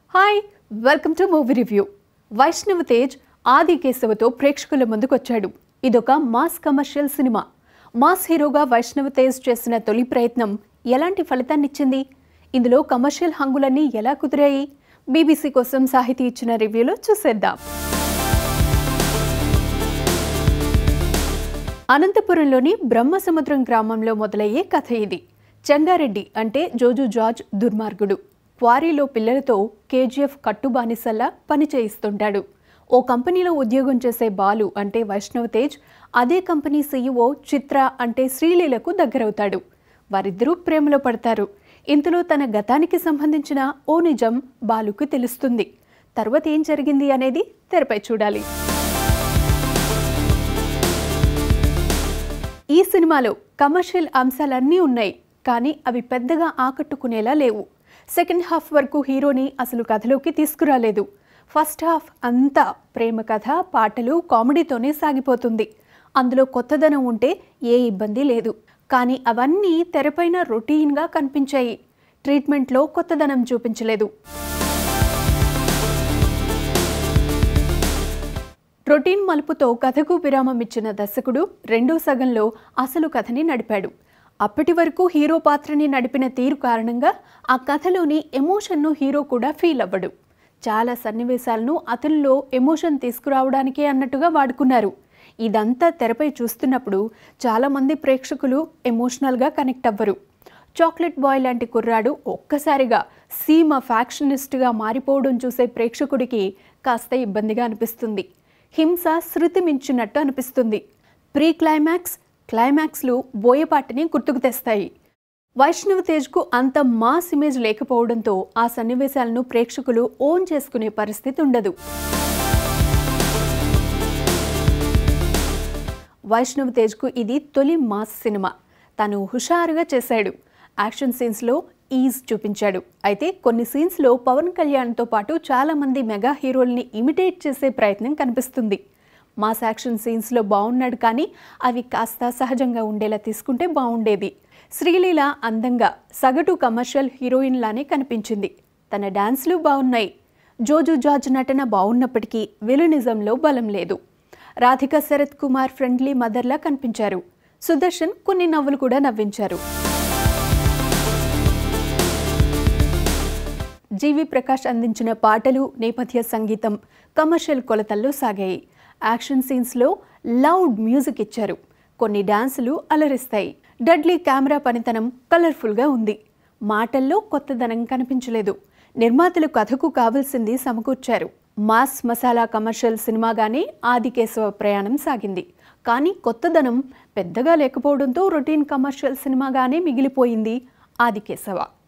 hi welcome to movie review Vaishnav Tej ఆది కేశవతో ప్రేక్షకుల ముందుకొచ్చాడు ఇదొక మాస్ కమర్షియల్ సినిమా మాస్ హీరోగా వైష్ణవ్ తేజ్ చేసిన తొలి ప్రయత్నం ఎలాంటి ఫలితాన్నిచ్చింది ఇందులో కమర్షియల్ హంగులన్నీ ఎలా కుదిరాయి బీబీసీ కోసం సాహితీ ఇచ్చిన రివ్యూలో చూసేద్దాం అనంతపురంలోని బ్రహ్మసముద్రం గ్రామంలో మొదలయ్యే కథ ఇది చెంగారెడ్డి అంటే జోజు జార్జ్ దుర్మార్గుడు క్వారీలో పిల్లలతో కేజీఎఫ్ కట్టుబానిసల్లా పని చేయిస్తుంటాడు ఓ కంపెనీలో ఉద్యోగం చేసే బాలు అంటే వైష్ణవ్ తేజ్ అదే కంపెనీ సీఈఓ చిత్ర అంటే శ్రీలీలకు దగ్గరవుతాడు వారిద్దరూ ప్రేమలో పడతారు ఇంతలో తన గతానికి సంబంధించిన ఓ నిజం బాలుకు తెలుస్తుంది తర్వాత ఏం జరిగింది అనేది తెరపై చూడాలి ఈ సినిమాలో కమర్షియల్ అంశాలన్నీ ఉన్నాయి కానీ అవి పెద్దగా ఆకట్టుకునేలా లేవు సెకండ్ హాఫ్ వరకు హీరోని అసలు కథలోకి తీసుకురాలేదు ఫస్ట్ హాఫ్ అంతా ప్రేమ కథ పాటలు కామెడీతోనే సాగిపోతుంది అందులో కొత్తదనం ఉంటే ఏ ఇబ్బంది లేదు కానీ అవన్నీ తెరపైన రొటీన్గా కనిపించాయి ట్రీట్మెంట్లో కొత్తదనం చూపించలేదు రొటీన్ మలుపుతో కథకు విరామం ఇచ్చిన దర్శకుడు రెండో సగంలో అసలు కథని నడిపాడు అప్పటి వరకు హీరో పాత్రని నడిపిన తీరు కారణంగా ఆ కథలోని ఎమోషన్ను హీరో కూడా ఫీల్ అవ్వడు చాలా సన్నివేశాలను అతనిలో ఎమోషన్ తీసుకురావడానికే అన్నట్టుగా వాడుకున్నారు ఇదంతా తెరపై చూస్తున్నప్పుడు చాలామంది ప్రేక్షకులు ఎమోషనల్గా కనెక్ట్ అవ్వరు చాక్లెట్ బాయ్ లాంటి కుర్రాడు ఒక్కసారిగా సీమ ఫ్యాక్షనిస్ట్గా మారిపోవడం చూసే ప్రేక్షకుడికి కాస్త ఇబ్బందిగా అనిపిస్తుంది హింస శృతి మించినట్టు అనిపిస్తుంది ప్రీ క్లైమాక్స్ క్లైమాక్స్లు బోయపాటిని గుర్తుకు తెస్తాయి వైష్ణవ్ తేజ్కు అంత మాస్ ఇమేజ్ లేకపోవడంతో ఆ సన్నివేశాలను ప్రేక్షకులు ఓన్ చేసుకునే పరిస్థితి ఉండదు వైష్ణవ్ తేజ్కు ఇది తొలి మాస్ సినిమా తను హుషారుగా చేశాడు యాక్షన్ సీన్స్లో ఈజ్ చూపించాడు అయితే కొన్ని సీన్స్లో పవన్ కళ్యాణ్తో పాటు చాలామంది మెగా హీరోల్ని ఇమిటేట్ చేసే ప్రయత్నం కనిపిస్తుంది మాస్ యాక్షన్ సీన్స్లో బాగున్నాడు కానీ అవి కాస్త సహజంగా ఉండేలా తీసుకుంటే బాగుండేది శ్రీలీల అందంగా సగటు కమర్షియల్ హీరోయిన్ లానే కనిపించింది తన డాన్స్లు బాగున్నాయి జోజు జార్జ్ నటన బాగున్నప్పటికీ విలనిజంలో బలం లేదు రాధిక శరత్ కుమార్ ఫ్రెండ్లీ మదర్లా కనిపించారు సుదర్శన్ కొన్ని నవ్వులు కూడా నవ్వించారు జీవి ప్రకాష్ అందించిన పాటలు నేపథ్య సంగీతం కమర్షియల్ కొలతల్లో సాగాయి యాక్షన్ సీన్స్లో లౌడ్ మ్యూజిక్ ఇచ్చారు కొన్ని డాన్సులు అలరిస్తాయి డడ్లీ కెమెరా పనితనం కలర్ఫుల్గా ఉంది మాటల్లో కొత్తదనం కనిపించలేదు నిర్మాతలు కథకు కావలసింది సమకూర్చారు మాస్ మసాలా కమర్షియల్ సినిమాగానే ఆదికేశవ ప్రయాణం సాగింది కానీ కొత్తదనం పెద్దగా లేకపోవడంతో రొటీన్ కమర్షియల్ సినిమాగానే మిగిలిపోయింది ఆదికేశవ